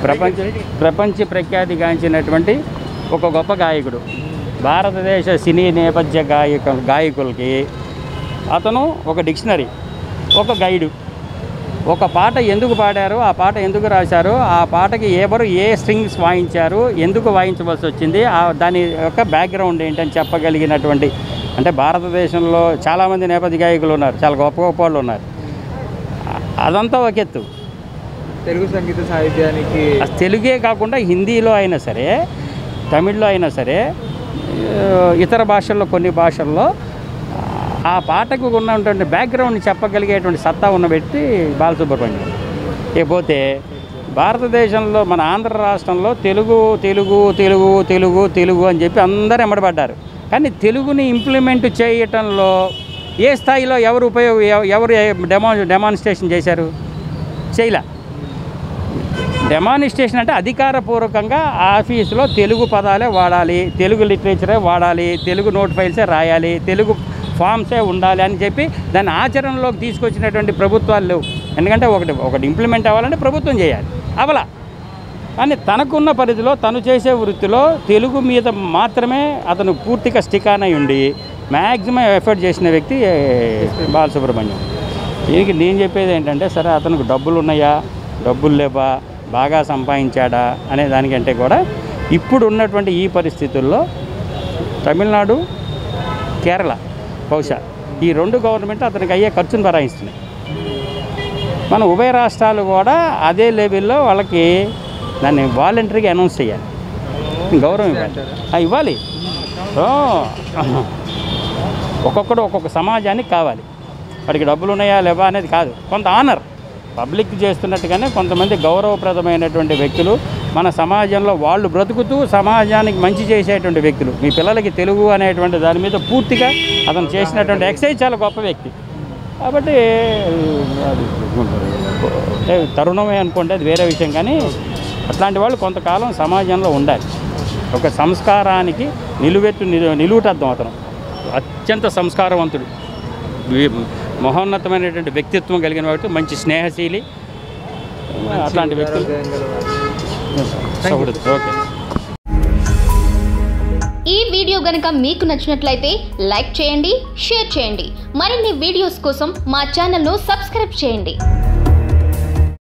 ప్రపంచ ప్రపంచ ప్రఖ్యాతిగాంచినటువంటి ఒక గొప్ప గాయకుడు భారతదేశ సినీ నేపథ్య గాయక గాయకులకి అతను ఒక డిక్షనరీ ఒక గైడు ఒక పాట ఎందుకు పాడారు ఆ పాట ఎందుకు రాశారు ఆ పాటకి ఎవరు ఏ స్ట్రింగ్స్ వాయించారు ఎందుకు వాయించవలసి వచ్చింది ఆ దాని యొక్క బ్యాక్గ్రౌండ్ ఏంటని చెప్పగలిగినటువంటి అంటే భారతదేశంలో చాలామంది నేపథ్య గాయకులు ఉన్నారు చాలా గొప్ప గొప్ప వాళ్ళు ఉన్నారు ఆ- అదంతా ఒక ఎత్తు తెలుగు సంగీత సాహిత్యానికి అసలు తెలుగే కాకుండా హిందీలో అయినా సరే తమిళ్లో అయినా సరే ఆ, ఇతర భాషల్లో కొన్ని భాషల్లో ఆ పాటకు ఉన్నటువంటి బ్యాక్గ్రౌండ్ చెప్పగలిగేటువంటి సత్తా ఉన్న వ్యక్తి బాలసుబ్రహ్మణ్యం ఇకపోతే భారతదేశంలో మన ఆంధ్ర రాష్ట్రంలో తెలుగు తెలుగు తెలుగు తెలుగు తెలుగు అని చెప్పి అందరూ ఎమ్మడబడ్డారు కానీ తెలుగుని ఇంప్లిమెంట్ చేయటంలో ఏ స్థాయిలో ఎవరు ఉపయోగ ఎవ- ఎవరు డెమో డెమాన్స్ట్రేషన్ చేశారు చేయలే డెమానిస్ట్రేషన్ అంటే అధికారపూర్వకంగా ఆఫీసులో తెలుగు పదాలే వాడాలి తెలుగు లిటరేచరే వాడాలి తెలుగు నోట్ ఫైల్సే రాయాలి తెలుగు ఫామ్సే ఉండాలి అని చెప్పి దాన్ని ఆచరణలోకి తీసుకొచ్చినటువంటి ప్రభుత్వాలు లేవు ఎందుకంటే ఒకటి ఒకటి ఇంప్లిమెంట్ అవ్వాలంటే ప్రభుత్వం చేయాలి అవలా కానీ తనకున్న పరిధిలో తను చేసే వృత్తిలో తెలుగు మీద మాత్రమే అతను పూర్తిగా స్టికాన్ అయి ఉండి మ్యాక్సిమం ఎఫర్ట్ చేసిన వ్యక్తి ఏ, బాలసుబ్రహ్మణ్యం దీనికి నేను చెప్పేది ఏంటంటే సరే అతనికి డబ్బులు ఉన్నాయా డబ్బులు లేవా బాగా సంపాదించాడా అనే దానికంటే కూడా ఇప్పుడు ఉన్నటువంటి ఈ పరిస్థితుల్లో తమిళనాడు కేరళ బహుశా ఈ రెండు గవర్నమెంట్ అతనికి అయ్యే ఖర్చును భరాయిస్తున్నాయి మన ఉభయ రాష్ట్రాలు కూడా అదే లెవెల్లో వాళ్ళకి దాన్ని వాలంటరీగా అనౌన్స్ చేయాలి గౌరవం ఇవ్వాలి ఆ, ఇవ్వాలి ఓ, ఒక్కొక్కడు ఒక్కొక్క సమాజానికి కావాలి వాడికి డబ్బులు ఉన్నాయా లేవా అనేది కాదు కొంత ఆనర్ పబ్లిక్ చేస్తున్నట్టుగానే కొంతమంది గౌరవప్రదమైనటువంటి వ్యక్తులు మన సమాజంలో వాళ్ళు బ్రతుకుతూ సమాజానికి మంచి చేసేటువంటి వ్యక్తులు మీ పిల్లలకి తెలుగు అనేటువంటి దాని మీద పూర్తిగా అతను చేసినటువంటి ఎక్సైజ్ చాలా గొప్ప వ్యక్తి కాబట్టి అది అంటే తరుణమే అనుకుంటే అది వేరే విషయం కానీ అట్లాంటి వాళ్ళు కొంతకాలం సమాజంలో ఉండాలి ఒక సంస్కారానికి నిలువెత్తు నిలు నిలువుటద్దం అతను అత్యంత సంస్కారవంతుడు వి- మహోన్నతమైనటువంటి వ్యక్తిత్వం కలిగిన వాడు మంచి స్నేహశీలి అట్లాంటి వ్యక్తులు సౌహృదం. ఓకే ఈ వీడియో గనక మీకు నచ్చినట్లయితే లైక్ చేయండి షేర్ చేయండి మరిన్ని వీడియోస్ కోసం మా ఛానల్ను సబ్స్క్రైబ్ చేయండి